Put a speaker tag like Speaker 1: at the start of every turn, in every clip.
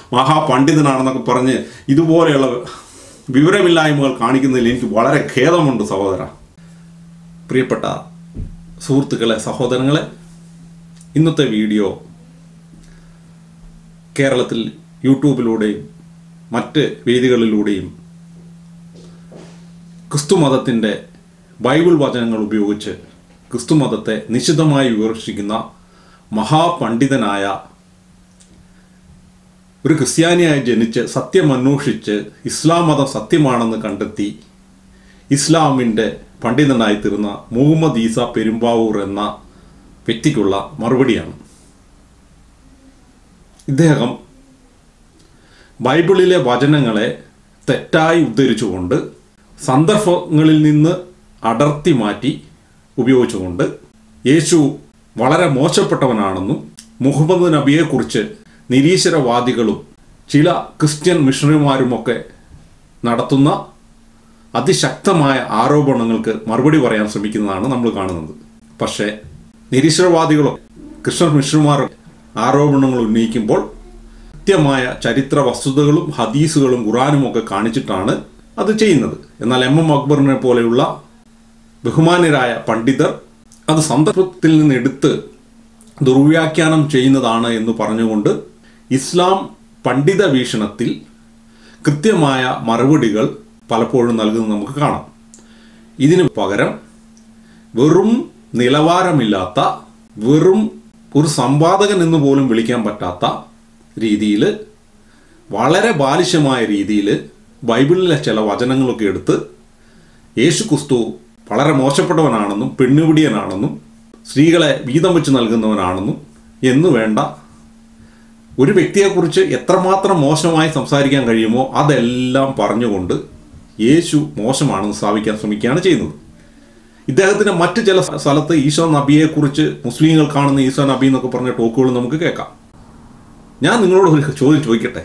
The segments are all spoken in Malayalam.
Speaker 1: മഹാപണ്ഡിതനാണെന്നൊക്കെ പറഞ്ഞ് ഇതുപോലെയുള്ള വിവരമില്ലായ്മകൾ കാണിക്കുന്നതിൽ എനിക്ക് വളരെ ഖേദമുണ്ട് സഹോദര പ്രിയപ്പെട്ട സുഹൃത്തുക്കളെ സഹോദരങ്ങളെ ഇന്നത്തെ വീഡിയോ കേരളത്തിൽ യൂട്യൂബിലൂടെയും മറ്റ് വേദികളിലൂടെയും ക്രിസ്തുമതത്തിൻ്റെ ബൈബിൾ വചനങ്ങൾ ഉപയോഗിച്ച് ക്രിസ്തുമതത്തെ നിശിതമായി വിമർശിക്കുന്ന മഹാപണ്ഡിതനായ ഒരു ക്രിസ്ത്യാനിയായി ജനിച്ച് സത്യം അന്വേഷിച്ച് ഇസ്ലാം മതം സത്യമാണെന്ന് കണ്ടെത്തി ഇസ്ലാമിൻ്റെ പണ്ഡിതനായി തീർന്ന മുഹമ്മദ് ഈസ പെരുമ്പാവൂർ എന്ന വ്യക്തിക്കുള്ള മറുപടിയാണ് ഇദ്ദേഹം ബൈബിളിലെ വചനങ്ങളെ തെറ്റായി ഉദ്ധരിച്ചുകൊണ്ട് സന്ദർഭങ്ങളിൽ നിന്ന് അടർത്തി മാറ്റി ഉപയോഗിച്ചുകൊണ്ട് യേശു വളരെ മോശപ്പെട്ടവനാണെന്നും മുഹമ്മദ് നബിയെക്കുറിച്ച് നിരീശ്വരവാദികളും ചില ക്രിസ്ത്യൻ മിഷണറിമാരുമൊക്കെ നടത്തുന്ന അതിശക്തമായ ആരോപണങ്ങൾക്ക് മറുപടി പറയാൻ ശ്രമിക്കുന്നതാണ് നമ്മൾ കാണുന്നത് പക്ഷേ നിരീശ്വരവാദികളോ ക്രിസ്ത്യൻ മിഷണറിമാരോ ആരോപണങ്ങൾ ഉന്നയിക്കുമ്പോൾ കൃത്യമായ ചരിത്ര വസ്തുതകളും ഹദീസുകളും ഖുറാനും ഒക്കെ കാണിച്ചിട്ടാണ് അത് ചെയ്യുന്നത് എന്നാൽ എം എം അക്ബറിനെ പോലെയുള്ള ബഹുമാന്യരായ പണ്ഡിതർ അത് സന്ദർഭത്തിൽ നിന്ന് എടുത്ത് ദുർവ്യാഖ്യാനം ചെയ്യുന്നതാണ് എന്ന് പറഞ്ഞുകൊണ്ട് ഇസ്ലാം പണ്ഡിത വീക്ഷണത്തിൽ കൃത്യമായ മറുപടികൾ പലപ്പോഴും നൽകുന്നത് നമുക്ക് കാണാം ഇതിനു പകരം വെറും നിലവാരമില്ലാത്ത വെറും ഒരു സംവാദകൻ എന്ന് പോലും വിളിക്കാൻ പറ്റാത്ത രീതിയിൽ വളരെ ബാലിശമായ രീതിയിൽ ബൈബിളിലെ ചില വചനങ്ങളൊക്കെ എടുത്ത് യേശു ക്രിസ്തു വളരെ മോശപ്പെട്ടവനാണെന്നും പെണ്ണുപിടിയനാണെന്നും സ്ത്രീകളെ വീതം വെച്ച് നൽകുന്നവനാണെന്നും എന്നു വേണ്ട ഒരു വ്യക്തിയെക്കുറിച്ച് എത്രമാത്രം മോശമായി സംസാരിക്കാൻ കഴിയുമോ അതെല്ലാം പറഞ്ഞുകൊണ്ട് യേശു മോശമാണെന്ന് സ്ഥാപിക്കാൻ ശ്രമിക്കുകയാണ് ചെയ്യുന്നത് ഇദ്ദേഹത്തിന് മറ്റ് ചില സ്ഥലത്ത് ഈശോ നബിയെക്കുറിച്ച് മുസ്ലിങ്ങൾ കാണുന്ന ഈശോ നബി എന്നൊക്കെ പറഞ്ഞ ടോക്കുകൾ നമുക്ക് കേൾക്കാം ഞാൻ നിങ്ങളോട് ഒരു ചോദ്യം ചോദിക്കട്ടെ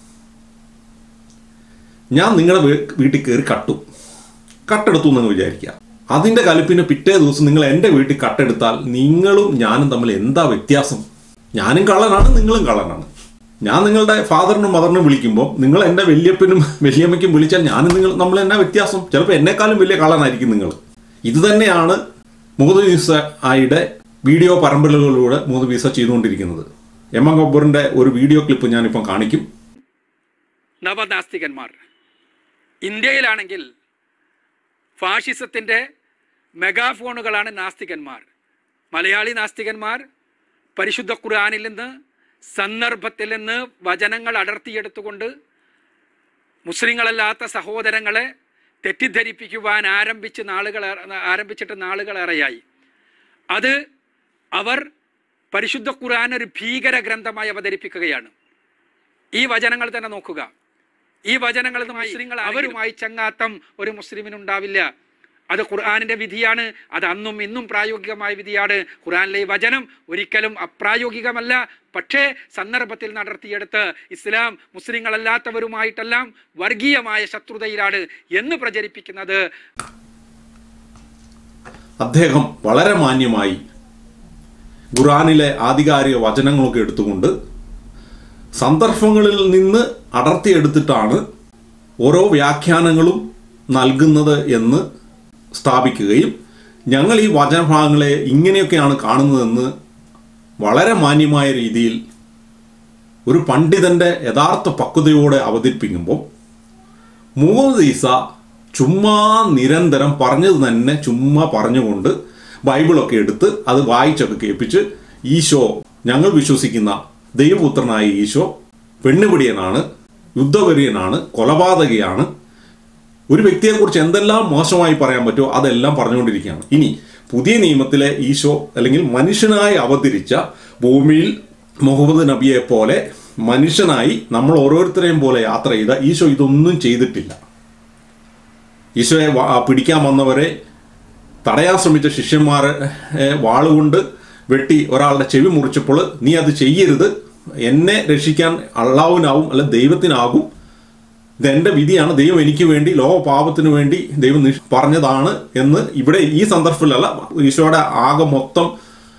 Speaker 1: ഞാൻ നിങ്ങളുടെ വീ- വീട്ടിൽ കയറി കട്ടു കട്ടെടുത്തു എന്ന് വിചാരിക്കുക അതിൻ്റെ കലിപ്പിന് പിറ്റേ ദിവസം നിങ്ങൾ എൻ്റെ വീട്ടിൽ കട്ടെടുത്താൽ നിങ്ങളും ഞാനും തമ്മിൽ എന്താ വ്യത്യാസം ഞാനും കള്ളനാണ് നിങ്ങളും കള്ളനാണ് ഞാൻ നിങ്ങളുടെ ഫാദറിനും മദറിനും വിളിക്കുമ്പോൾ നിങ്ങൾ എൻ്റെ വല്യപ്പനും വല്യമ്മയ്ക്കും വിളിച്ചാൽ ഞാനും നിങ്ങൾ നമ്മൾ എന്നാ വ്യത്യാസം ചിലപ്പോൾ എന്നെക്കാളും വലിയ കള്ളനായിരിക്കും നിങ്ങൾ ഇത് തന്നെയാണ് മുഹമ്മദ് വീസ ആയുടെ വീഡിയോ പരമ്പരകളിലൂടെ മുഹമ്മദ് വീസ ചെയ്തുകൊണ്ടിരിക്കുന്നത് എം എം ഗബ്ബറിൻ്റെ ഒരു വീഡിയോ ക്ലിപ്പ് ഞാനിപ്പം കാണിക്കും
Speaker 2: നവനാസ്തികന്മാർ ഇന്ത്യയിലാണെങ്കിൽ ഫാഷിസത്തിൻ്റെ മെഗാഫോണുകളാണ് നാസ്തികന്മാർ മലയാളി നാസ്തികന്മാർ പരിശുദ്ധ ഖുർആനിൽ നിന്ന് സന്ദർഭത്തിൽ നിന്ന് വചനങ്ങൾ അടർത്തിയെടുത്തുകൊണ്ട് മുസ്ലിങ്ങളല്ലാത്ത സഹോദരങ്ങളെ തെറ്റിദ്ധരിപ്പിക്കുവാൻ ആരംഭിച്ച് നാളുകൾ ആരംഭിച്ചിട്ട് നാളുകളേറെയായി അത് അവർ പരിശുദ്ധ ഖുർആൻ ഒരു ഭീകര ഗ്രന്ഥമായി അവതരിപ്പിക്കുകയാണ് ഈ വചനങ്ങൾ തന്നെ നോക്കുക ഈ വചനങ്ങൾ മുസ്ലിങ്ങൾ അവരുമായി ചങ്ങാത്തം ഒരു മുസ്ലിമിനുണ്ടാവില്ല അത് ഖുർആാനിന്റെ വിധിയാണ് അത് അന്നും ഇന്നും പ്രായോഗികമായ വിധിയാണ് ഖുർആാനിലെ ഈ വചനം ഒരിക്കലും അപ്രായോഗികമല്ല പക്ഷേ സന്ദർഭത്തിൽ നടത്തിയെടുത്ത് ഇസ്ലാം മുസ്ലിങ്ങളല്ലാത്തവരുമായിട്ടെല്ലാം വർഗീയമായ ശത്രുതയിലാണ് എന്ന് പ്രചരിപ്പിക്കുന്നത്
Speaker 1: അദ്ദേഹം വളരെ മാന്യമായി ഖുറാനിലെ ആധികാരിക വചനങ്ങളൊക്കെ എടുത്തുകൊണ്ട് സന്ദർഭങ്ങളിൽ നിന്ന് അടർത്തിയെടുത്തിട്ടാണ് ഓരോ വ്യാഖ്യാനങ്ങളും നൽകുന്നത് എന്ന് സ്ഥാപിക്കുകയും ഞങ്ങൾ ഈ വചനഭാഗങ്ങളെ ഇങ്ങനെയൊക്കെയാണ് കാണുന്നതെന്ന് വളരെ മാന്യമായ രീതിയിൽ ഒരു പണ്ഡിതൻ്റെ യഥാർത്ഥ പക്വതയോടെ അവതരിപ്പിക്കുമ്പോൾ മുഹമ്മദ് ഈസ ചുമ്മാ നിരന്തരം പറഞ്ഞത് തന്നെ ചുമ്മാ പറഞ്ഞുകൊണ്ട് ബൈബിളൊക്കെ എടുത്ത് അത് വായിച്ചൊക്കെ കേൾപ്പിച്ച് ഈശോ ഞങ്ങൾ വിശ്വസിക്കുന്ന ദൈവപുത്രനായ ഈശോ പെണ്ണുപിടിയനാണ് യുദ്ധവര്യനാണ് കൊലപാതകയാണ് ഒരു വ്യക്തിയെക്കുറിച്ച് എന്തെല്ലാം മോശമായി പറയാൻ പറ്റുമോ അതെല്ലാം പറഞ്ഞുകൊണ്ടിരിക്കുകയാണ് ഇനി പുതിയ നിയമത്തിലെ ഈശോ അല്ലെങ്കിൽ മനുഷ്യനായി അവതരിച്ച ഭൂമിയിൽ മുഹമ്മദ് നബിയെ പോലെ മനുഷ്യനായി നമ്മൾ ഓരോരുത്തരെയും പോലെ യാത്ര ചെയ്ത ഈശോ ഇതൊന്നും ചെയ്തിട്ടില്ല ഈശോയെ വ- പിടിക്കാൻ വന്നവരെ തടയാൻ ശ്രമിച്ച ശിഷ്യന്മാരെ ഏ, വാളുകൊണ്ട് വെട്ടി ഒരാളുടെ ചെവി മുറിച്ചപ്പോൾ നീ അത് ചെയ്യരുത് എന്നെ രക്ഷിക്കാൻ അള്ളാവിനാവും അല്ല ദൈവത്തിനാകും ഇതെന്റെ വിധിയാണ് ദൈവം എനിക്ക് വേണ്ടി ലോക പാപത്തിന് വേണ്ടി ദൈവം നിഷ് പറഞ്ഞതാണ് എന്ന് ഇവിടെ ഈ സന്ദർഭത്തിലല്ല ഈശോയുടെ ആകെ മൊത്തം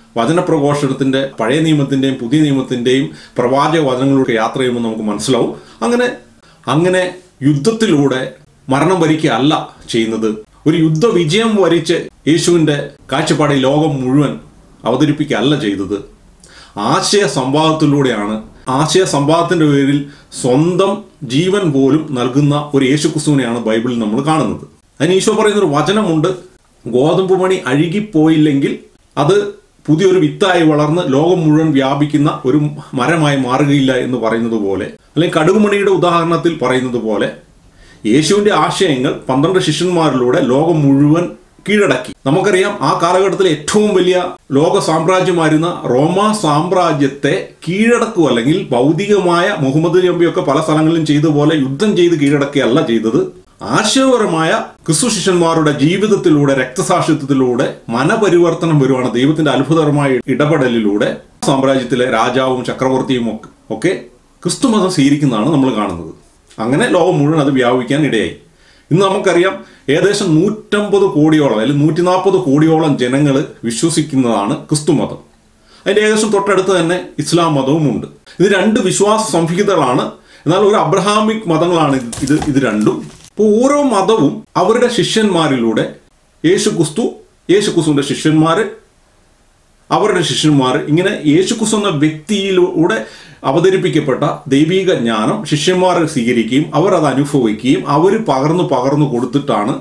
Speaker 1: വചനപ്രഘോഷണത്തിൻ്റെ പഴയ നിയമത്തിൻ്റെയും പുതിയ നിയമത്തിൻ്റെയും പ്രവാചക വചനങ്ങളിലൂടെ യാത്ര ചെയ്യുമ്പോൾ നമുക്ക് മനസ്സിലാവും അങ്ങനെ അങ്ങനെ യുദ്ധത്തിലൂടെ മരണം വരിക്കുകയല്ല ചെയ്യുന്നത് ഒരു യുദ്ധ വിജയം വരിച്ച് യേശുവിൻ്റെ കാഴ്ചപ്പാടിൽ ലോകം മുഴുവൻ അവതരിപ്പിക്കുകയല്ല ചെയ്തത് ആശയ സംവാദത്തിലൂടെയാണ് ആശയ സംവാദത്തിന്റെ പേരിൽ സ്വന്തം ജീവൻ പോലും നൽകുന്ന ഒരു യേശുക്രിസ്തുവിനെയാണ് ബൈബിളിൽ നമ്മൾ കാണുന്നത് അതിന് ഈശോ പറയുന്ന ഒരു വചനമുണ്ട് ഗോതമ്പ് മണി അഴുകിപ്പോയില്ലെങ്കിൽ അത് പുതിയൊരു വിത്തായി വളർന്ന് ലോകം മുഴുവൻ വ്യാപിക്കുന്ന ഒരു മരമായി മാറുകയില്ല എന്ന് പറയുന്നത് പോലെ അല്ലെങ്കിൽ കടുകുമണിയുടെ ഉദാഹരണത്തിൽ പറയുന്നത് പോലെ യേശുവിന്റെ ആശയങ്ങൾ പന്ത്രണ്ട് ശിഷ്യന്മാരിലൂടെ ലോകം മുഴുവൻ കീഴടക്കി നമുക്കറിയാം ആ കാലഘട്ടത്തിൽ ഏറ്റവും വലിയ ലോക സാമ്രാജ്യമായിരുന്ന റോമ സാമ്രാജ്യത്തെ കീഴടക്കുക അല്ലെങ്കിൽ ഭൗതികമായ മുഹമ്മദ് നബിയൊക്കെ പല സ്ഥലങ്ങളിലും ചെയ്ത പോലെ യുദ്ധം ചെയ്ത് കീഴടക്കുകയല്ല ചെയ്തത് ആശയപരമായ ക്രിസ്തു ശിഷ്യന്മാരുടെ ജീവിതത്തിലൂടെ രക്തസാക്ഷിത്വത്തിലൂടെ മനപരിവർത്തനം വരുവാണ് ദൈവത്തിന്റെ അത്ഭുതകരമായ ഇടപെടലിലൂടെ സാമ്രാജ്യത്തിലെ രാജാവും ചക്രവർത്തിയും ഒക്കെ ഒക്കെ ക്രിസ്തുമതം സ്വീകരിക്കുന്നതാണ് നമ്മൾ കാണുന്നത് അങ്ങനെ ലോകം മുഴുവൻ അത് വ്യാപിക്കാൻ ഇടയായി ഇന്ന് നമുക്കറിയാം ഏകദേശം നൂറ്റമ്പത് കോടിയോളം അല്ലെങ്കിൽ നൂറ്റി നാൽപ്പത് കോടിയോളം ജനങ്ങൾ വിശ്വസിക്കുന്നതാണ് ക്രിസ്തുമതം അതിൻ്റെ ഏകദേശം തൊട്ടടുത്ത് തന്നെ ഇസ്ലാം മതവും ഉണ്ട് ഇത് രണ്ട് വിശ്വാസ സംഹിതകളാണ് എന്നാൽ ഒരു അബ്രഹാമിക് മതങ്ങളാണ് ഇത് ഇത് ഇത് രണ്ടും അപ്പോൾ ഓരോ മതവും അവരുടെ ശിഷ്യന്മാരിലൂടെ യേശു ക്രിസ്തു യേശു ക്രിസ്തുവിൻ്റെ ശിഷ്യന്മാർ അവരുടെ ശിഷ്യന്മാർ ഇങ്ങനെ യേശു ക്രിസ്തു എന്ന വ്യക്തിയിലൂടെ അവതരിപ്പിക്കപ്പെട്ട ദൈവിക ജ്ഞാനം ശിഷ്യന്മാർ സ്വീകരിക്കുകയും അവർ അത് അനുഭവിക്കുകയും അവർ പകർന്നു പകർന്നു കൊടുത്തിട്ടാണ്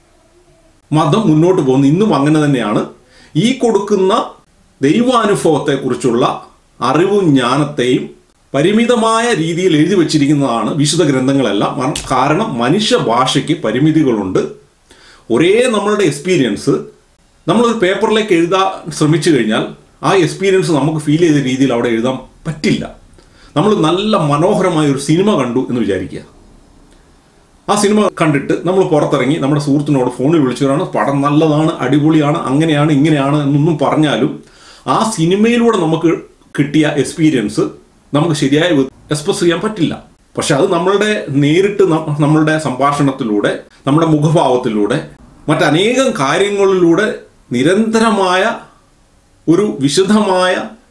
Speaker 1: മതം മുന്നോട്ട് പോകുന്നത് ഇന്നും അങ്ങനെ തന്നെയാണ് ഈ കൊടുക്കുന്ന ദൈവാനുഭവത്തെക്കുറിച്ചുള്ള അറിവും ജ്ഞാനത്തെയും പരിമിതമായ രീതിയിൽ എഴുതി വച്ചിരിക്കുന്നതാണ് വിശുദ്ധ ഗ്രന്ഥങ്ങളെല്ലാം മ- കാരണം മനുഷ്യ ഭാഷയ്ക്ക് പരിമിതികളുണ്ട് ഒരേ നമ്മളുടെ എക്സ്പീരിയൻസ് നമ്മളൊരു പേപ്പറിലേക്ക് എഴുതാൻ ശ്രമിച്ചു കഴിഞ്ഞാൽ ആ എക്സ്പീരിയൻസ് നമുക്ക് ഫീൽ ചെയ്ത രീതിയിൽ അവിടെ എഴുതാൻ പറ്റില്ല നമ്മൾ നല്ല മനോഹരമായ ഒരു സിനിമ കണ്ടു എന്ന് വിചാരിക്കുക ആ സിനിമ കണ്ടിട്ട് നമ്മൾ പുറത്തിറങ്ങി നമ്മുടെ സുഹൃത്തിനോട് ഫോണിൽ വിളിച്ചവരാണ് പടം നല്ലതാണ് അടിപൊളിയാണ് അങ്ങനെയാണ് ഇങ്ങനെയാണ് എന്നൊന്നും പറഞ്ഞാലും ആ സിനിമയിലൂടെ നമുക്ക് കിട്ടിയ എക്സ്പീരിയൻസ് നമുക്ക് ശരിയായി എക്സ്പ്രസ് ചെയ്യാൻ പറ്റില്ല പക്ഷെ അത് നമ്മളുടെ നേരിട്ട് ന- നമ്മളുടെ സംഭാഷണത്തിലൂടെ നമ്മുടെ മുഖഭാവത്തിലൂടെ മറ്റനേകം കാര്യങ്ങളിലൂടെ നിരന്തരമായ ഒരു വിശദമായ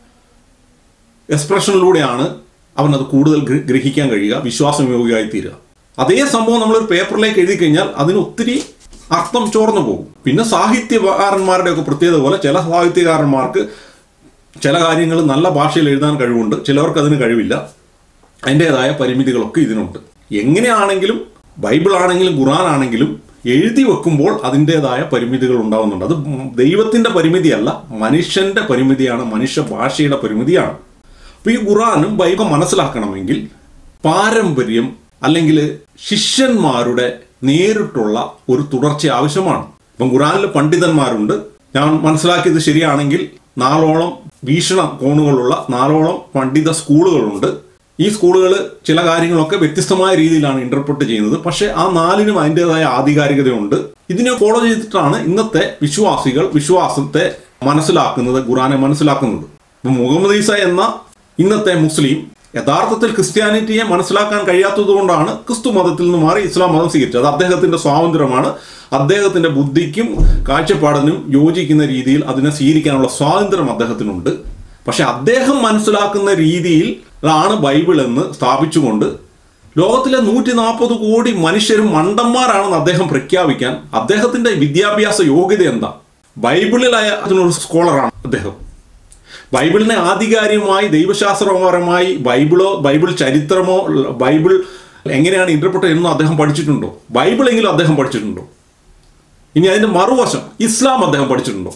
Speaker 1: എക്സ്പ്രഷനിലൂടെയാണ് അവനത് കൂടുതൽ ഗ്ര- ഗ്രഹിക്കാൻ കഴിയുക വിശ്വാസയോഗ്യമായി തീരുക അതേ സംഭവം നമ്മളൊരു പേപ്പറിലേക്ക് എഴുതി കഴിഞ്ഞാൽ അതിന് ഒത്തിരി അർത്ഥം ചോർന്നു പോകും പിന്നെ സാഹിത്യകാരന്മാരുടെ ഒക്കെ പ്രത്യേകത പോലെ ചില സാഹിത്യകാരന്മാർക്ക് ചില കാര്യങ്ങൾ നല്ല ഭാഷയിൽ എഴുതാൻ കഴിവുണ്ട് ചിലവർക്ക് അതിന് കഴിവില്ല അതിൻ്റെതായ പരിമിതികളൊക്കെ ഇതിനുണ്ട് എങ്ങനെയാണെങ്കിലും ബൈബിൾ ആണെങ്കിലും ഖുറാൻ ആണെങ്കിലും എഴുതി വെക്കുമ്പോൾ അതിൻ്റെതായ പരിമിതികൾ ഉണ്ടാവുന്നുണ്ട് അത് ദൈവത്തിൻ്റെ പരിമിതിയല്ല മനുഷ്യൻ്റെ പരിമിതിയാണ് മനുഷ്യ ഭാഷയുടെ പരിമിതിയാണ് അപ്പോൾ ഈ ഖുറാനും ബൈബിൾ മനസ്സിലാക്കണമെങ്കിൽ പാരമ്പര്യം അല്ലെങ്കിൽ ശിഷ്യന്മാരുടെ നേരിട്ടുള്ള ഒരു തുടർച്ച ആവശ്യമാണ് ഇപ്പം ഖുറാനിൽ പണ്ഡിതന്മാരുണ്ട് ഞാൻ മനസ്സിലാക്കിയത് ശരിയാണെങ്കിൽ നാലോളം വീക്ഷണ കോണുകളുള്ള നാലോളം പണ്ഡിത സ്കൂളുകളുണ്ട് ഈ സ്കൂളുകൾ ചില കാര്യങ്ങളൊക്കെ വ്യത്യസ്തമായ രീതിയിലാണ് ഇന്റർപ്രറ്റ് ചെയ്യുന്നത് പക്ഷേ ആ നാലിനും അതിൻ്റെതായ ആധികാരികതയുണ്ട് ഇതിനെ ഫോളോ ചെയ്തിട്ടാണ് ഇന്നത്തെ വിശ്വാസികൾ വിശ്വാസത്തെ മനസ്സിലാക്കുന്നത് ഖുറാനെ മനസ്സിലാക്കുന്നത് ഇപ്പം മുഹമ്മദ് ഈസ എന്ന ഇന്നത്തെ മുസ്ലിം യഥാർത്ഥത്തിൽ ക്രിസ്ത്യാനിറ്റിയെ മനസ്സിലാക്കാൻ കഴിയാത്തത് കൊണ്ടാണ് ക്രിസ്തു മതത്തിൽ നിന്ന് മാറി ഇസ്ലാം മതം സ്വീകരിച്ചത് അത് അദ്ദേഹത്തിന്റെ സ്വാതന്ത്ര്യമാണ് അദ്ദേഹത്തിന്റെ ബുദ്ധിക്കും കാഴ്ചപ്പാടിനും യോജിക്കുന്ന രീതിയിൽ അതിനെ സ്വീകരിക്കാനുള്ള സ്വാതന്ത്ര്യം അദ്ദേഹത്തിനുണ്ട് പക്ഷെ അദ്ദേഹം മനസ്സിലാക്കുന്ന രീതിയിൽ ആണ് ബൈബിൾ എന്ന് സ്ഥാപിച്ചുകൊണ്ട് ലോകത്തിലെ നൂറ്റി നാൽപ്പത് കോടി മനുഷ്യരും മണ്ടന്മാരാണെന്ന് അദ്ദേഹം പ്രഖ്യാപിക്കാൻ അദ്ദേഹത്തിന്റെ വിദ്യാഭ്യാസ യോഗ്യത എന്താ ബൈബിളിലായ അതിനൊരു സ്കോളറാണ് അദ്ദേഹം ബൈബിളിനെ ആധികാരികമായി ദൈവശാസ്ത്രപരമായി ബൈബിളോ ബൈബിൾ ചരിത്രമോ ബൈബിൾ എങ്ങനെയാണ് ഇന്റർപ്രറ്റ് ചെയ്യുന്നത് അദ്ദേഹം പഠിച്ചിട്ടുണ്ടോ ബൈബിളെങ്കിലും അദ്ദേഹം പഠിച്ചിട്ടുണ്ടോ ഇനി അതിന്റെ മറുവശം ഇസ്ലാം അദ്ദേഹം പഠിച്ചിട്ടുണ്ടോ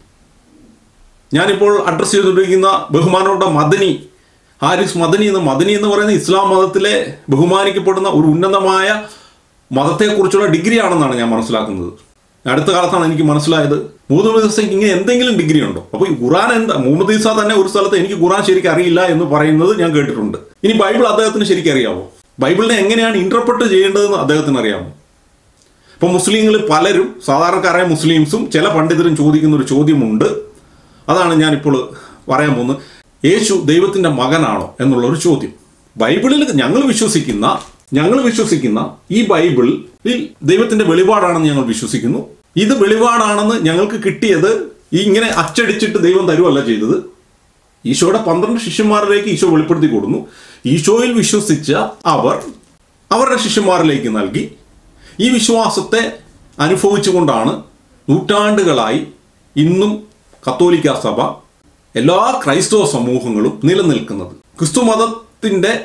Speaker 1: ഞാനിപ്പോൾ അഡ്രസ്സ് ചെയ്തുകൊണ്ടിരിക്കുന്ന ബഹുമാനോടെ മദനി ഹാരിസ് മദനി എന്ന് മദനി എന്ന് പറയുന്ന ഇസ്ലാം മതത്തിലെ ബഹുമാനിക്കപ്പെടുന്ന ഒരു ഉന്നതമായ മതത്തെക്കുറിച്ചുള്ള ഡിഗ്രി ആണെന്നാണ് ഞാൻ മനസ്സിലാക്കുന്നത് അടുത്ത കാലത്താണ് എനിക്ക് മനസ്സിലായത് മുഹമ്മദ് ഈസയ്ക്ക് ഇങ്ങനെ എന്തെങ്കിലും ഡിഗ്രി ഉണ്ടോ അപ്പോൾ ഈ ഖുറാൻ എന്താ മുഹമ്മദ് ഈസ തന്നെ ഒരു സ്ഥലത്ത് എനിക്ക് ഖുറാൻ ശരിക്കും അറിയില്ല എന്ന് പറയുന്നത് ഞാൻ കേട്ടിട്ടുണ്ട് ഇനി ബൈബിൾ അദ്ദേഹത്തിന് ശരിക്കും അറിയാമോ ബൈബിളിനെ എങ്ങനെയാണ് ഇന്റർപ്രറ്റ് ചെയ്യേണ്ടതെന്ന് അദ്ദേഹത്തിന് അറിയാമോ ഇപ്പൊ മുസ്ലിങ്ങൾ പലരും സാധാരണക്കാരായ മുസ്ലിംസും ചില പണ്ഡിതരും ചോദിക്കുന്ന ഒരു ചോദ്യമുണ്ട് അതാണ് ഞാനിപ്പോൾ പറയാൻ പോകുന്നത് യേശു ദൈവത്തിന്റെ മകനാണോ എന്നുള്ള ഒരു ചോദ്യം ബൈബിളിൽ ഞങ്ങൾ വിശ്വസിക്കുന്ന ഞങ്ങൾ വിശ്വസിക്കുന്ന ഈ ബൈബിളിൽ ദൈവത്തിന്റെ വെളിപാടാണെന്ന് ഞങ്ങൾ വിശ്വസിക്കുന്നു ഇത് വെളിപാടാണെന്ന് ഞങ്ങൾക്ക് കിട്ടിയത് ഈ ഇങ്ങനെ അച്ചടിച്ചിട്ട് ദൈവം തരുമല്ല ചെയ്തത് ഈശോയുടെ പന്ത്രണ്ട് ശിഷ്യന്മാരിലേക്ക് ഈശോ വെളിപ്പെടുത്തി കൊടുന്നു ഈശോയിൽ വിശ്വസിച്ച അവർ അവരുടെ ശിഷ്യന്മാരിലേക്ക് നൽകി ഈ വിശ്വാസത്തെ അനുഭവിച്ചുകൊണ്ടാണ് നൂറ്റാണ്ടുകളായി ഇന്നും കത്തോലിക്ക സഭ എല്ലാ ക്രൈസ്തവ സമൂഹങ്ങളും നിലനിൽക്കുന്നത് ക്രിസ്തു മതത്തിൻ്റെ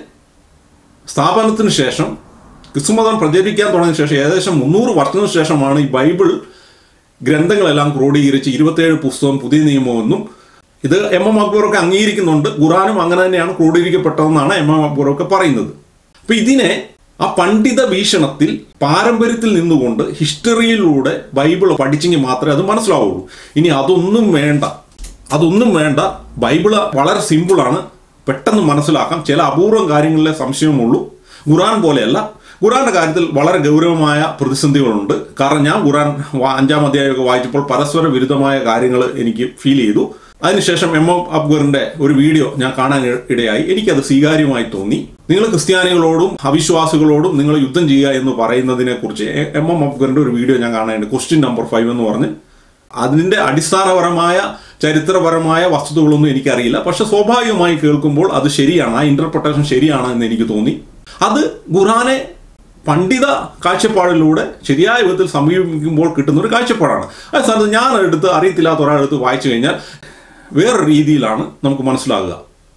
Speaker 1: സ്ഥാപനത്തിന് ശേഷം ക്രിസ്തുമതം പ്രചരിക്കാൻ തുടങ്ങിയ ശേഷം ഏകദേശം മുന്നൂറ് വർഷത്തിന് ശേഷമാണ് ഈ ബൈബിൾ ഗ്രന്ഥങ്ങളെല്ലാം ക്രോഡീകരിച്ച് ഇരുപത്തേഴ് പുസ്തകം പുതിയ നിയമമെന്നും ഇത് എം എം അക്ബറൊക്കെ അംഗീകരിക്കുന്നുണ്ട് ഖുറാനും അങ്ങനെ തന്നെയാണ് ക്രോഡീകരിക്കപ്പെട്ടതെന്നാണ് എം എം അക്ബറൊക്കെ പറയുന്നത് അപ്പൊ ഇതിനെ ആ പണ്ഡിത വീക്ഷണത്തിൽ പാരമ്പര്യത്തിൽ നിന്നുകൊണ്ട് ഹിസ്റ്ററിയിലൂടെ ബൈബിൾ പഠിച്ചെങ്കിൽ മാത്രമേ അത് മനസ്സിലാവുള്ളൂ ഇനി അതൊന്നും വേണ്ട അതൊന്നും വേണ്ട ബൈബിള് വളരെ സിമ്പിളാണ് പെട്ടെന്ന് മനസ്സിലാക്കാം ചില അപൂർവം കാര്യങ്ങളിലെ സംശയമുള്ളൂ ഖുറാൻ പോലെയല്ല ഖുറാന്റെ കാര്യത്തിൽ വളരെ ഗൗരവമായ പ്രതിസന്ധികളുണ്ട് കാരണം ഞാൻ ഖുറാൻ വാ- അഞ്ചാം അധ്യായമൊക്കെ വായിച്ചപ്പോൾ പരസ്പര വിരുദ്ധമായ കാര്യങ്ങൾ എനിക്ക് ഫീൽ ചെയ്തു അതിനുശേഷം എം എം അക്ബറിന്റെ ഒരു വീഡിയോ ഞാൻ കാണാൻ ഇ- ഇടയായി എനിക്കത് സ്വീകാര്യമായി തോന്നി നിങ്ങൾ ക്രിസ്ത്യാനികളോടും അവിശ്വാസികളോടും നിങ്ങൾ യുദ്ധം ചെയ്യുക എന്ന് പറയുന്നതിനെ കുറിച്ച് എ- എം എം അക്ബറിന്റെ ഒരു വീഡിയോ ഞാൻ കാണാനുണ്ട് ക്വസ്റ്റ്യൻ നമ്പർ ഫൈവ് എന്ന് പറഞ്ഞ് അതിൻ്റെ അടിസ്ഥാനപരമായ ചരിത്രപരമായ വസ്തുതകളൊന്നും എനിക്കറിയില്ല പക്ഷെ സ്വാഭാവികമായി കേൾക്കുമ്പോൾ അത് ശരിയാണ് ആ ഇന്റർപ്രിട്ടേഷൻ ശരിയാണ് എന്ന് എനിക്ക് തോന്നി അത് ഖുറാനെ പണ്ഡിത കാഴ്ചപ്പാടിലൂടെ ശരിയായ വിധത്തിൽ സമീപിക്കുമ്പോൾ കിട്ടുന്ന ഒരു കാഴ്ചപ്പാടാണ് അതേ സ്ഥാനത്ത് ഞാൻ എടുത്ത് അറിയത്തില്ലാത്ത ഒരാളെടുത്ത് വായിച്ചു കഴിഞ്ഞാൽ വേറെ രീതിയിലാണ് നമുക്ക് മനസ്സിലാകുക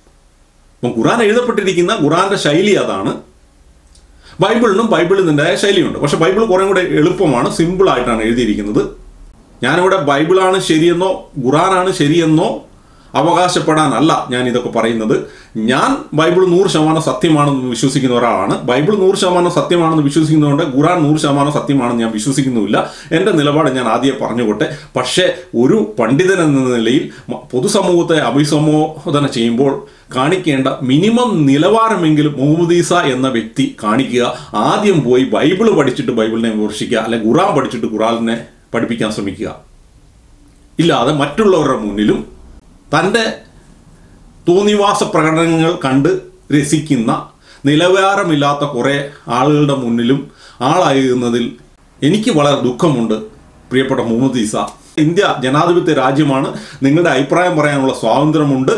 Speaker 1: അപ്പം ഖുറാൻ എഴുതപ്പെട്ടിരിക്കുന്ന ഖുറാന്റെ ശൈലി അതാണ് ബൈബിളിനും ബൈബിളിൻ്റെതായ ശൈലിയുണ്ട് പക്ഷെ ബൈബിൾ കുറേ കൂടെ എളുപ്പമാണ് സിമ്പിൾ ആയിട്ടാണ് എഴുതിയിരിക്കുന്നത് ഞാനിവിടെ ബൈബിളാണ് ശരിയെന്നോ ഖുറാനാണ് ശരിയെന്നോ അവകാശപ്പെടാനല്ല ഞാൻ ഇതൊക്കെ പറയുന്നത് ഞാൻ ബൈബിൾ നൂറ് ശതമാനം സത്യമാണെന്ന് വിശ്വസിക്കുന്ന ഒരാളാണ് ബൈബിൾ നൂറ് ശതമാനം സത്യമാണെന്ന് വിശ്വസിക്കുന്നതുകൊണ്ട് ഖുറാൻ നൂറ് ശതമാനം സത്യമാണെന്ന് ഞാൻ വിശ്വസിക്കുന്നുമില്ല എൻ്റെ നിലപാട് ഞാൻ ആദ്യം പറഞ്ഞുകൊട്ടെ പക്ഷേ ഒരു പണ്ഡിതൻ എന്ന നിലയിൽ മ- പൊതുസമൂഹത്തെ അഭിസംബോധന ചെയ്യുമ്പോൾ കാണിക്കേണ്ട മിനിമം നിലവാരമെങ്കിലും മുഹമ്മദീസ എന്ന വ്യക്തി കാണിക്കുക ആദ്യം പോയി ബൈബിൾ പഠിച്ചിട്ട് ബൈബിളിനെ വിമർശിക്കുക അല്ലെ ഖുറാൻ പഠിച്ചിട്ട് ഖുറാനിനെ പഠിപ്പിക്കാൻ ശ്രമിക്കുക ഇല്ലാതെ മറ്റുള്ളവരുടെ മുന്നിലും തൻ്റെ തോന്നിവാസ പ്രകടനങ്ങൾ കണ്ട് രസിക്കുന്ന നിലവാരമില്ലാത്ത കുറേ ആളുകളുടെ മുന്നിലും ആളായിരുന്നതിൽ എനിക്ക് വളരെ ദുഃഖമുണ്ട് പ്രിയപ്പെട്ട മുഹമ്മദ് ഈസ ഇന്ത്യ ജനാധിപത്യ രാജ്യമാണ് നിങ്ങളുടെ അഭിപ്രായം പറയാനുള്ള സ്വാതന്ത്ര്യമുണ്ട്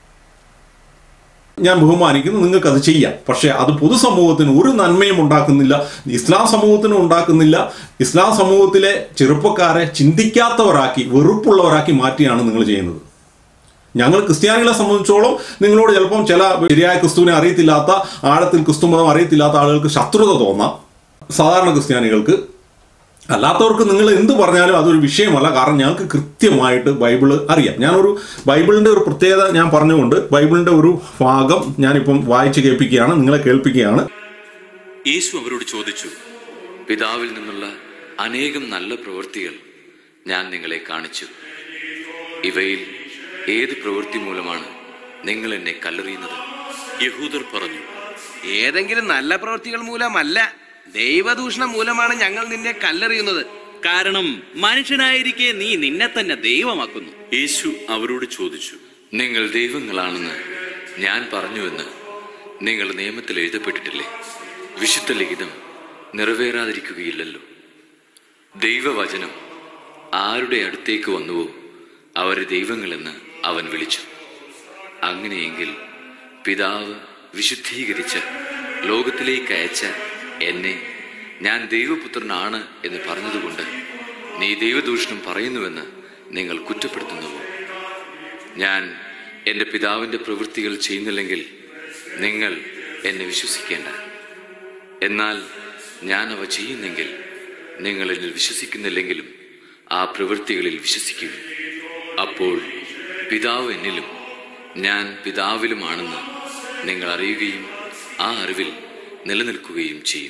Speaker 1: ഞാൻ ബഹുമാനിക്കുന്നു നിങ്ങൾക്ക് അത് ചെയ്യാം പക്ഷേ അത് പൊതുസമൂഹത്തിന് ഒരു നന്മയും ഉണ്ടാക്കുന്നില്ല ഇസ്ലാം സമൂഹത്തിനും ഉണ്ടാക്കുന്നില്ല ഇസ്ലാം സമൂഹത്തിലെ ചെറുപ്പക്കാരെ ചിന്തിക്കാത്തവരാക്കി വെറുപ്പുള്ളവരാക്കി മാറ്റിയാണ് നിങ്ങൾ ചെയ്യുന്നത് ഞങ്ങൾ ക്രിസ്ത്യാനികളെ സംബന്ധിച്ചോളം നിങ്ങളോട് ചിലപ്പം ചില ശരിയായ ക്രിസ്തുവിനെ അറിയത്തില്ലാത്ത ആഴത്തിൽ ക്രിസ്തു മതം അറിയത്തില്ലാത്ത ആളുകൾക്ക് ശത്രുത തോന്നാം സാധാരണ ക്രിസ്ത്യാനികൾക്ക് അല്ലാത്തവർക്ക് നിങ്ങൾ എന്ത് പറഞ്ഞാലും അതൊരു വിഷയമല്ല കാരണം ഞങ്ങൾക്ക് കൃത്യമായിട്ട് ബൈബിള് അറിയാം ഞാനൊരു ബൈബിളിന്റെ ഒരു പ്രത്യേകത ഞാൻ പറഞ്ഞുകൊണ്ട് ബൈബിളിന്റെ ഒരു ഭാഗം ഞാനിപ്പം വായിച്ച് കേൾപ്പിക്കുകയാണ് നിങ്ങളെ കേൾപ്പിക്കുകയാണ്
Speaker 3: യേശു അവരോട് ചോദിച്ചു പിതാവിൽ നിന്നുള്ള അനേകം നല്ല പ്രവൃത്തികൾ ഞാൻ നിങ്ങളെ കാണിച്ചു ഇവയിൽ ഏത് പ്രവൃത്തി മൂലമാണ് നിങ്ങൾ എന്നെ കല്ലെറിയുന്നത് യഹൂദർ പറഞ്ഞു
Speaker 4: ഏതെങ്കിലും നല്ല പ്രവൃത്തികൾ മൂലമല്ല ദൈവദൂഷണം മൂലമാണ് ഞങ്ങൾ നിന്നെ കല്ലെറിയുന്നത്
Speaker 5: കാരണം മനുഷ്യനായിരിക്കെ നീ നിന്നെ തന്നെ ദൈവമാക്കുന്നു
Speaker 3: യേശു അവരോട് ചോദിച്ചു നിങ്ങൾ ദൈവങ്ങളാണെന്ന് ഞാൻ പറഞ്ഞുവെന്ന് നിങ്ങൾ നിയമത്തിൽ എഴുതപ്പെട്ടിട്ടില്ലേ വിശുദ്ധ ലിഖിതം നിറവേറാതിരിക്കുകയില്ലല്ലോ ദൈവവചനം ആരുടെ അടുത്തേക്ക് വന്നുവോ അവരെ ദൈവങ്ങളെന്ന് അവൻ വിളിച്ചു അങ്ങനെയെങ്കിൽ പിതാവ് വിശുദ്ധീകരിച്ച് ലോകത്തിലേക്ക് അയച്ച എന്നെ ഞാൻ ദൈവപുത്രനാണ് എന്ന് പറഞ്ഞതുകൊണ്ട് നീ ദൈവദൂഷണം പറയുന്നുവെന്ന് നിങ്ങൾ കുറ്റപ്പെടുത്തുന്നുവോ ഞാൻ എൻ്റെ പിതാവിൻ്റെ പ്രവൃത്തികൾ ചെയ്യുന്നില്ലെങ്കിൽ നിങ്ങൾ എന്നെ വിശ്വസിക്കേണ്ട എന്നാൽ ഞാൻ അവ ചെയ്യുന്നെങ്കിൽ നിങ്ങൾ എന്നിൽ വിശ്വസിക്കുന്നില്ലെങ്കിലും ആ പ്രവൃത്തികളിൽ വിശ്വസിക്കും അപ്പോൾ പിതാവ് എന്നിലും ഞാൻ പിതാവിലുമാണെന്ന് നിങ്ങൾ അറിയുകയും ആ അറിവിൽ നിലനിൽക്കുകയും ചെയ്യും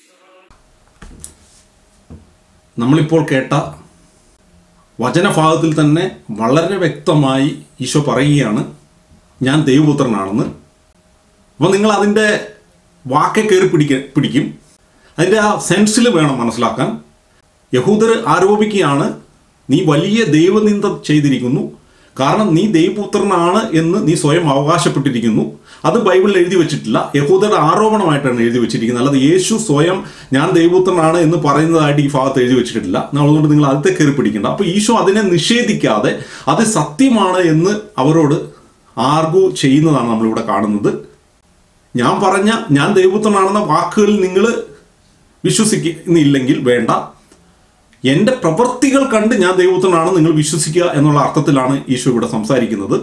Speaker 1: നമ്മളിപ്പോൾ കേട്ട വചനഭാഗത്തിൽ തന്നെ വളരെ വ്യക്തമായി ഈശോ പറയുകയാണ് ഞാൻ ദൈവപുത്രനാണെന്ന് അപ്പോൾ നിങ്ങൾ അതിൻ്റെ വാക്കെ കയറി പിടിക്ക പിടിക്കും അതിൻ്റെ ആ സെൻസിൽ വേണം മനസ്സിലാക്കാൻ യഹൂദർ ആരോപിക്കുകയാണ് നീ വലിയ ദൈവനിന്ദ ചെയ്തിരിക്കുന്നു കാരണം നീ ദൈവപുത്രനാണ് എന്ന് നീ സ്വയം അവകാശപ്പെട്ടിരിക്കുന്നു അത് ബൈബിളിൽ എഴുതി വെച്ചിട്ടില്ല യഹൂദരുടെ ആരോപണമായിട്ടാണ് എഴുതി വെച്ചിരിക്കുന്നത് അല്ലാതെ യേശു സ്വയം ഞാൻ ദൈവപുത്രനാണ് എന്ന് പറയുന്നതായിട്ട് ഈ ഭാഗത്ത് എഴുതി വെച്ചിട്ടില്ല അതുകൊണ്ട് നിങ്ങൾ അതിത്തെ കയറി പിടിക്കേണ്ട അപ്പോൾ ഈശോ അതിനെ നിഷേധിക്കാതെ അത് സത്യമാണ് എന്ന് അവരോട് ആർഗു ചെയ്യുന്നതാണ് നമ്മളിവിടെ കാണുന്നത് ഞാൻ പറഞ്ഞ ഞാൻ ദൈവപുത്രനാണെന്ന വാക്കുകളിൽ നിങ്ങൾ വിശ്വസിക്കുന്നില്ലെങ്കിൽ വേണ്ട എൻ്റെ പ്രവൃത്തികൾ കണ്ട് ഞാൻ ദൈവപുത്രനാണെന്ന് നിങ്ങൾ വിശ്വസിക്കുക എന്നുള്ള അർത്ഥത്തിലാണ് ഈശോ ഇവിടെ സംസാരിക്കുന്നത്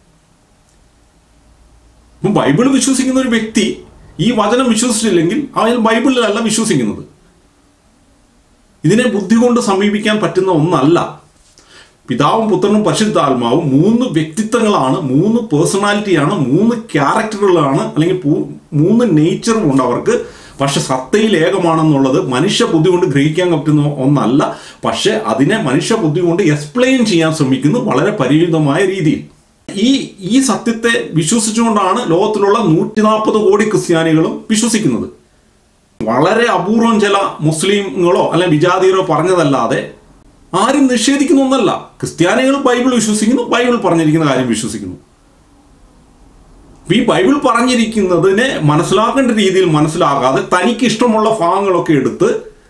Speaker 1: അപ്പം ബൈബിൾ വിശ്വസിക്കുന്ന ഒരു വ്യക്തി ഈ വചനം വിശ്വസിച്ചില്ലെങ്കിൽ അയാൾ ബൈബിളിലല്ല വിശ്വസിക്കുന്നത് ഇതിനെ ബുദ്ധി കൊണ്ട് സമീപിക്കാൻ പറ്റുന്ന ഒന്നല്ല പിതാവും പുത്രനും പരിശുദ്ധാത്മാവും മൂന്ന് വ്യക്തിത്വങ്ങളാണ് മൂന്ന് പേഴ്സണാലിറ്റിയാണ് മൂന്ന് ക്യാരക്ടറുകളാണ് അല്ലെങ്കിൽ പൂ- മൂന്ന് നേച്ചറും ഉണ്ട് അവർക്ക് പക്ഷെ സത്തയിൽ ഏകമാണെന്നുള്ളത് മനുഷ്യ ബുദ്ധി കൊണ്ട് ഗ്രഹിക്കാൻ പറ്റുന്ന ഒന്നല്ല പക്ഷെ അതിനെ മനുഷ്യ ബുദ്ധി കൊണ്ട് എക്സ്പ്ലെയിൻ ചെയ്യാൻ ശ്രമിക്കുന്നു വളരെ പരിമിതമായ രീതിയിൽ ഈ ഈ സത്യത്തെ വിശ്വസിച്ചുകൊണ്ടാണ് ലോകത്തിലുള്ള നൂറ്റി നാൽപ്പത് കോടി ക്രിസ്ത്യാനികളും വിശ്വസിക്കുന്നത് വളരെ അപൂർവം ചില മുസ്ലിങ്ങളോ അല്ലെ വിജാതിയരോ പറഞ്ഞതല്ലാതെ ആരും നിഷേധിക്കുന്ന ഒന്നല്ല ക്രിസ്ത്യാനികൾ ബൈബിൾ വിശ്വസിക്കുന്നു ബൈബിൾ പറഞ്ഞിരിക്കുന്ന കാര്യം വിശ്വസിക്കുന്നു ഈ ബൈബിൾ പറഞ്ഞിരിക്കുന്നതിനെ മനസ്സിലാക്കേണ്ട രീതിയിൽ മനസ്സിലാകാതെ തനിക്ക് ഇഷ്ടമുള്ള ഭാഗങ്ങളൊക്കെ എടുത്ത്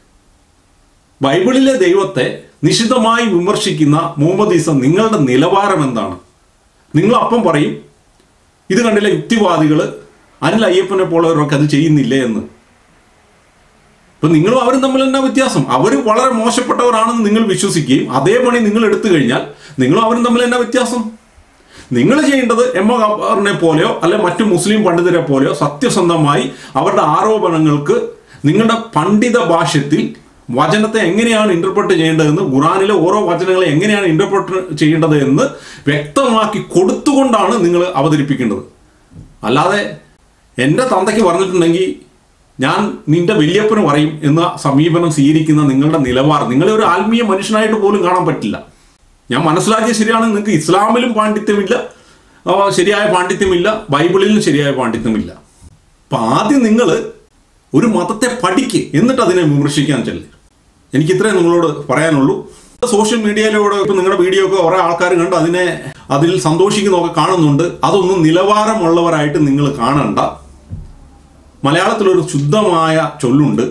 Speaker 1: ബൈബിളിലെ ദൈവത്തെ നിശിതമായി വിമർശിക്കുന്ന മുഹമ്മദ് ഈസ നിങ്ങളുടെ നിലവാരം എന്താണ് നിങ്ങൾ അപ്പം പറയും ഇത് കണ്ടില്ല യുക്തിവാദികൾ അനിൽ അയ്യപ്പനെ പോലുള്ളവരൊക്കെ അത് ചെയ്യുന്നില്ലേ എന്ന് ഇപ്പൊ നിങ്ങളും അവരും തമ്മിൽ എന്നാ വ്യത്യാസം അവർ വളരെ മോശപ്പെട്ടവരാണെന്ന് നിങ്ങൾ വിശ്വസിക്കുകയും അതേ പണി നിങ്ങൾ എടുത്തു കഴിഞ്ഞാൽ നിങ്ങളും അവരും തമ്മിൽ എന്നാ വ്യത്യാസം നിങ്ങൾ ചെയ്യേണ്ടത് എം ഒ ഖബറിനെ പോലെയോ അല്ലെ മറ്റു മുസ്ലിം പണ്ഡിതരെ പോലെയോ സത്യസന്ധമായി അവരുടെ ആരോപണങ്ങൾക്ക് നിങ്ങളുടെ പണ്ഡിത ഭാഷ്യത്തിൽ വചനത്തെ എങ്ങനെയാണ് ഇന്റർപ്രറ്റ് ചെയ്യേണ്ടതെന്ന് ഖുറാനിലെ ഓരോ വചനങ്ങളെ എങ്ങനെയാണ് ഇന്റർപ്രറ്റ് ചെയ്യേണ്ടത് എന്ന് വ്യക്തമാക്കി കൊടുത്തുകൊണ്ടാണ് നിങ്ങൾ അവതരിപ്പിക്കേണ്ടത് അല്ലാതെ എൻ്റെ തന്തയ്ക്ക് പറഞ്ഞിട്ടുണ്ടെങ്കിൽ ഞാൻ നിന്റെ വലിയപ്പന് പറയും എന്ന സമീപനം സ്വീകരിക്കുന്ന നിങ്ങളുടെ നിലവാരം നിങ്ങളെ ഒരു ആത്മീയ മനുഷ്യനായിട്ട് പോലും കാണാൻ പറ്റില്ല ഞാൻ മനസ്സിലാക്കിയ ശരിയാണ് നിങ്ങൾക്ക് ഇസ്ലാമിലും പാണ്ഡിത്യമില്ല ആ, ശരിയായ പാണ്ഡിത്യമില്ല ബൈബിളിലും ശരിയായ പാണ്ഡിത്യമില്ല അപ്പം ആദ്യം നിങ്ങൾ ഒരു മതത്തെ പഠിക്ക് എന്നിട്ട് അതിനെ വിമർശിക്കാൻ ചെല്ല് എനിക്ക് ഇത്രയും നിങ്ങളോട് പറയാനുള്ളൂ സോഷ്യൽ മീഡിയയിലൂടെ ഇപ്പം നിങ്ങളുടെ വീഡിയോ ഒക്കെ കുറേ ആൾക്കാർ കണ്ട് അതിനെ അതിൽ സന്തോഷിക്കുന്നതൊക്കെ കാണുന്നുണ്ട് അതൊന്നും നിലവാരമുള്ളവരായിട്ട് നിങ്ങൾ കാണണ്ട മലയാളത്തിലൊരു ശുദ്ധമായ ചൊല്ലുണ്ട്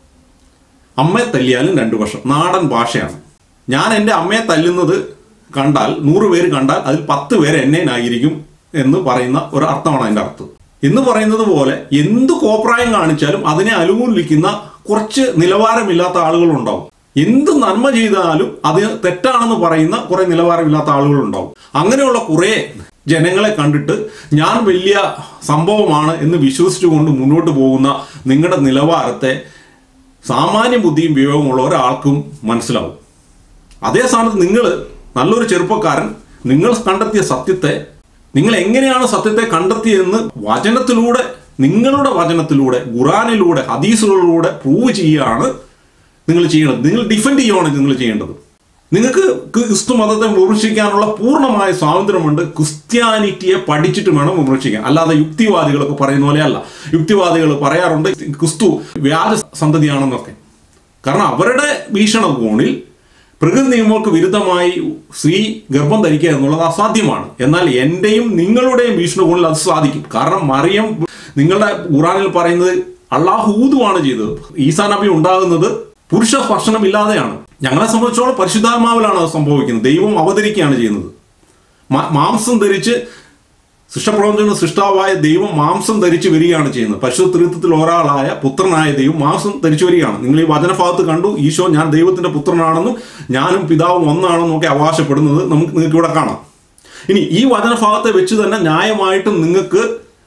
Speaker 1: അമ്മയെ തല്ലിയാലും രണ്ടു വർഷം നാടൻ ഭാഷയാണ് ഞാൻ എൻ്റെ അമ്മയെ തല്ലുന്നത് കണ്ടാൽ നൂറ് പേര് കണ്ടാൽ അതിൽ പത്ത് പേര് എന്നെയായിരിക്കും എന്ന് പറയുന്ന ഒരു അർത്ഥമാണ് അതിൻ്റെ അർത്ഥം എന്ന് പറയുന്നത് പോലെ എന്ത് കോപ്രായം കാണിച്ചാലും അതിനെ അനുകൂലിക്കുന്ന കുറച്ച് നിലവാരമില്ലാത്ത ആളുകളുണ്ടാവും എന്ത് നന്മ ചെയ്താലും അത് തെറ്റാണെന്ന് പറയുന്ന കുറെ നിലവാരമില്ലാത്ത ആളുകളുണ്ടാവും അങ്ങനെയുള്ള കുറെ ജനങ്ങളെ കണ്ടിട്ട് ഞാൻ വലിയ സംഭവമാണ് എന്ന് വിശ്വസിച്ചുകൊണ്ട് മുന്നോട്ട് പോകുന്ന നിങ്ങളുടെ നിലവാരത്തെ സാമാന്യ ബുദ്ധിയും വിവേകമുള്ള ഒരാൾക്കും മനസ്സിലാവും അതേ സ്ഥാനത്ത് നിങ്ങൾ നല്ലൊരു ചെറുപ്പക്കാരൻ നിങ്ങൾ കണ്ടെത്തിയ സത്യത്തെ നിങ്ങൾ എങ്ങനെയാണ് സത്യത്തെ കണ്ടെത്തിയതെന്ന് വചനത്തിലൂടെ നിങ്ങളുടെ വചനത്തിലൂടെ ഖുറാനിലൂടെ ഹദീസുകളിലൂടെ പ്രൂവ് ചെയ്യുകയാണ് നിങ്ങൾ ചെയ്യേണ്ടത് നിങ്ങൾ ഡിഫെൻഡ് ചെയ്യുകയാണ് നിങ്ങൾ ചെയ്യേണ്ടത് നിങ്ങൾക്ക് ക്രിസ്തു മതത്തെ വിമർശിക്കാനുള്ള പൂർണ്ണമായ സ്വാതന്ത്ര്യമുണ്ട് ക്രിസ്ത്യാനിറ്റിയെ പഠിച്ചിട്ട് വേണം വിമർശിക്കാൻ അല്ലാതെ യുക്തിവാദികളൊക്കെ പറയുന്ന പോലെയല്ല യുക്തിവാദികൾ പറയാറുണ്ട് ക്രിസ്തു വ്യാജ സന്തതിയാണെന്നൊക്കെ കാരണം അവരുടെ വീക്ഷണകോണിൽ പ്രകൃതി നിയമങ്ങൾക്ക് വിരുദ്ധമായി സ്ത്രീ ഗർഭം ധരിക്കുക എന്നുള്ളത് അസാധ്യമാണ് എന്നാൽ എൻ്റെയും നിങ്ങളുടെയും വീക്ഷണകോണിൽ അത് സാധിക്കും കാരണം മറിയം നിങ്ങളുടെ ഖുറാനിൽ പറയുന്നത് അള്ളാഹൂതുവാണ് ചെയ്തത് ഈസാ നബി ഉണ്ടാകുന്നത് പുരുഷ സ്പർശനമില്ലാതെയാണ് ഞങ്ങളെ സംബന്ധിച്ചോളം പരിശുദ്ധാത്മാവിലാണ് അത് സംഭവിക്കുന്നത് ദൈവം അവതരിക്കുകയാണ് ചെയ്യുന്നത് മാ- മാംസം ധരിച്ച് സൃഷ്ടപ്രപഞ്ചത്തിന് സൃഷ്ടാവായ ദൈവം മാംസം ധരിച്ചു വരികയാണ് ചെയ്യുന്നത് പരിശുദ്ധ ത്രിത്വത്തിൽ ഒരാളായ പുത്രനായ ദൈവം മാംസം ധരിച്ചു വരികയാണ് നിങ്ങൾ ഈ വചനഭാഗത്ത് കണ്ടു ഈശോ ഞാൻ ദൈവത്തിന്റെ പുത്രനാണെന്നും ഞാനും പിതാവും ഒന്നാണെന്നും ഒക്കെ അവകാശപ്പെടുന്നത് നമുക്ക് നിങ്ങൾക്ക് ഇവിടെ കാണാം ഇനി ഈ വചനഭാഗത്തെ വെച്ച് തന്നെ ന്യായമായിട്ടും നിങ്ങൾക്ക്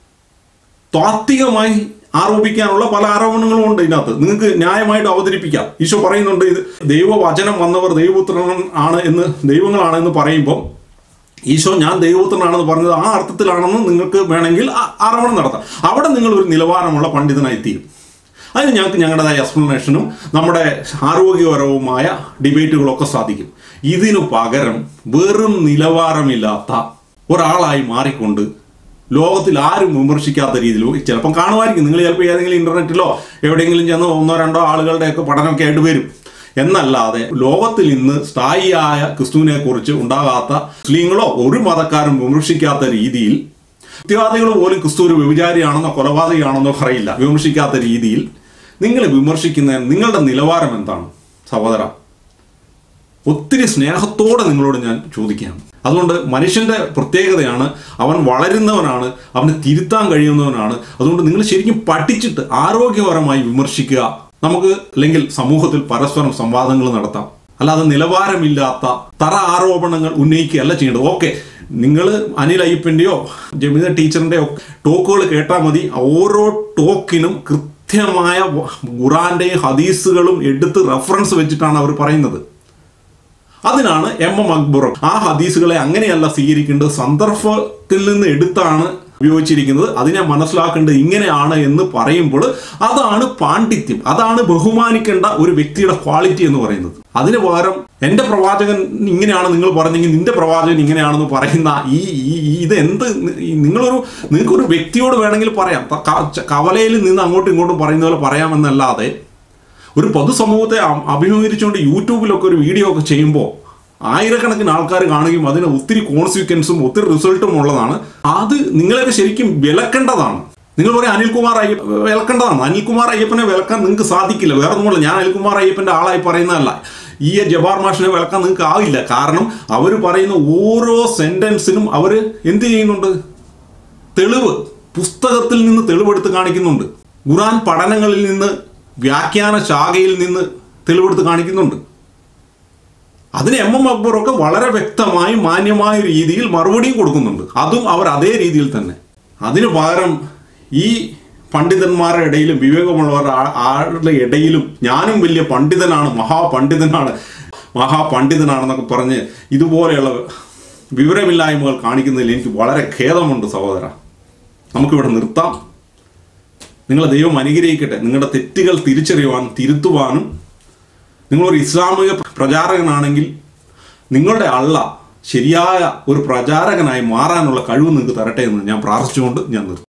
Speaker 1: താത്വികമായി ആരോപിക്കാനുള്ള പല ആരോപണങ്ങളും ഉണ്ട് ഇതിനകത്ത് നിങ്ങൾക്ക് ന്യായമായിട്ട് അവതരിപ്പിക്കാം ഈശോ പറയുന്നുണ്ട് ഇത് ദൈവവചനം വന്നവർ ദൈവപുത്രൻ ആണ് എന്ന് ദൈവങ്ങളാണ് എന്ന് പറയുമ്പോൾ ഈശോ ഞാൻ ദൈവപുത്രനാണെന്ന് പറഞ്ഞത് ആ അർത്ഥത്തിലാണെന്ന് നിങ്ങൾക്ക് വേണമെങ്കിൽ ആ- ആരോപണം നടത്താം അവിടെ നിങ്ങൾ ഒരു നിലവാരമുള്ള പണ്ഡിതനായി തീരും അതിന് ഞങ്ങൾക്ക് ഞങ്ങളുടേതായ എക്സ്പ്ലനേഷനും നമ്മുടെ ആരോഗ്യപരവുമായ ഡിബേറ്റുകളൊക്കെ സാധിക്കും ഇതിനു പകരം വെറും നിലവാരമില്ലാത്ത ഒരാളായി മാറിക്കൊണ്ട് ലോകത്തിൽ ആരും വിമർശിക്കാത്ത രീതിയിൽ ചിലപ്പം കാണുമായിരിക്കും നിങ്ങൾ ചിലപ്പോൾ ഏതെങ്കിലും ഇന്റർനെറ്റിലോ എവിടെയെങ്കിലും ചെന്ന് ഒന്നോ രണ്ടോ ആളുകളുടെയൊക്കെ പഠനമൊക്കെ ആയിട്ട് വരും എന്നല്ലാതെ ലോകത്തിൽ ഇന്ന് സ്ഥായിയായ ക്രിസ്തുവിനെ കുറിച്ച് ഉണ്ടാകാത്ത മുസ്ലിങ്ങളോ ഒരു മതക്കാരും വിമർശിക്കാത്ത രീതിയിൽ സത്യവാദികൾ പോലും ക്രിസ്തു ഒരു വ്യഭിചാരിയാണെന്നോ കൊലപാതകയാണെന്നോ പറയില്ല വിമർശിക്കാത്ത രീതിയിൽ നിങ്ങൾ വിമർശിക്കുന്ന നിങ്ങളുടെ നിലവാരം എന്താണ് സഹോദര ഒത്തിരി സ്നേഹത്തോടെ നിങ്ങളോട് ഞാൻ ചോദിക്കുകയാണ് അതുകൊണ്ട് മനുഷ്യന്റെ പ്രത്യേകതയാണ് അവൻ വളരുന്നവനാണ് അവന് തിരുത്താൻ കഴിയുന്നവനാണ് അതുകൊണ്ട് നിങ്ങൾ ശരിക്കും പഠിച്ചിട്ട് ആരോഗ്യപരമായി വിമർശിക്കുക നമുക്ക് അല്ലെങ്കിൽ സമൂഹത്തിൽ പരസ്പരം സംവാദങ്ങൾ നടത്താം അല്ലാതെ നിലവാരമില്ലാത്ത തറ ആരോപണങ്ങൾ ഉന്നയിക്കുകയല്ല ചെയ്യേണ്ടത് ഓക്കെ നിങ്ങൾ അനിൽ അയ്യപ്പൻ്റെയോ ജമിത ടീച്ചറിൻ്റെയോ ടോക്കുകൾ കേട്ടാൽ മതി ഓരോ ടോക്കിനും കൃത്യമായ ഖുറാന്റെയും ഹദീസുകളും എടുത്ത് റെഫറൻസ് വെച്ചിട്ടാണ് അവർ പറയുന്നത് അതിനാണ് എം എം അക്ബർ ആ ഹദീസുകളെ അങ്ങനെയല്ല സ്വീകരിക്കേണ്ടത് സന്ദർഭത്തിൽ നിന്ന് എടുത്താണ് ഉപയോഗിച്ചിരിക്കുന്നത് അതിനെ മനസ്സിലാക്കേണ്ടത് ഇങ്ങനെയാണ് എന്ന് പറയുമ്പോൾ അതാണ് പാണ്ഡിത്യം അതാണ് ബഹുമാനിക്കേണ്ട ഒരു വ്യക്തിയുടെ ക്വാളിറ്റി എന്ന് പറയുന്നത് അതിന് പകരം എൻ്റെ പ്രവാചകൻ ഇങ്ങനെയാണ് നിങ്ങൾ പറഞ്ഞെങ്കിൽ നിന്റെ പ്രവാചകൻ ഇങ്ങനെയാണെന്ന് പറയുന്ന ഈ ഈ- ഈ ഇത് എന്ത് ഈ നിങ്ങളൊരു നിങ്ങൾക്കൊരു വ്യക്തിയോട് വേണമെങ്കിൽ പറയാം ത- ക- കവലയിൽ നിന്ന് അങ്ങോട്ടും ഇങ്ങോട്ടും പറയുന്ന പോലെ പറയാമെന്നല്ലാതെ ഒരു പൊതുസമൂഹത്തെ അ- അഭിമുഖീകരിച്ചുകൊണ്ട് യൂട്യൂബിലൊക്കെ ഒരു വീഡിയോ ഒക്കെ ചെയ്യുമ്പോൾ ആയിരക്കണക്കിന് ആൾക്കാർ കാണുകയും അതിന് ഒത്തിരി കോൺസിക്വൻസും ഒത്തിരി റിസൾട്ടും ഉള്ളതാണ് അത് നിങ്ങളൊക്കെ ശരിക്കും വിലക്കേണ്ടതാണ് നിങ്ങൾ പറയും അനിൽകുമാർ അയ്യപ്പ വിലക്കേണ്ടതാണ് അനിൽകുമാർ അയ്യപ്പനെ വിലക്കാൻ നിങ്ങൾക്ക് സാധിക്കില്ല വേറെ ഒന്നുമില്ല ഞാൻ അനിൽകുമാർ അയ്യപ്പൻ്റെ ആളായി പറയുന്നതല്ല ഈ ജബാർ മാഷിനെ വിലക്കാൻ നിങ്ങൾക്ക് ആവില്ല കാരണം അവർ പറയുന്ന ഓരോ സെന്റൻസിനും അവർ എന്ത് ചെയ്യുന്നുണ്ട് തെളിവ് പുസ്തകത്തിൽ നിന്ന് തെളിവെടുത്ത് കാണിക്കുന്നുണ്ട് ഖുറാൻ പഠനങ്ങളിൽ നിന്ന് വ്യാഖ്യാന ശാഖയിൽ നിന്ന് തെളിവെടുത്ത് കാണിക്കുന്നുണ്ട് അതിന് എം എം അക്ബറൊക്കെ വളരെ വ്യക്തമായി മാന്യമായ രീതിയിൽ മറുപടിയും കൊടുക്കുന്നുണ്ട് അതും അവർ അതേ രീതിയിൽ തന്നെ അതിന് പകരം ഈ പണ്ഡിതന്മാരുടെ ഇടയിലും വിവേകമുള്ളവരുടെ ആ- ആരുടെ ഇടയിലും ഞാനും വലിയ പണ്ഡിതനാണ് മഹാപണ്ഡിതനാണ് മഹാപണ്ഡിതനാണെന്നൊക്കെ പറഞ്ഞ് ഇതുപോലെയുള്ള വിവരമില്ലായ്മകൾ കാണിക്കുന്നതിൽ എനിക്ക് വളരെ ഖേദമുണ്ട് സഹോദര നമുക്കിവിടെ നിർത്താം നിങ്ങളെ ദൈവം അനുഗ്രഹിക്കട്ടെ നിങ്ങളുടെ തെറ്റുകൾ തിരിച്ചറിയുവാൻ തിരുത്തുവാനും നിങ്ങളൊരു ഇസ്ലാമിക പ്രചാരകനാണെങ്കിൽ നിങ്ങളുടെ അള്ള ശരിയായ ഒരു പ്രചാരകനായി മാറാനുള്ള കഴിവ് നിങ്ങൾക്ക് തരട്ടെ എന്ന് ഞാൻ പ്രാർത്ഥിച്ചുകൊണ്ട് ഞാൻ നിർത്തും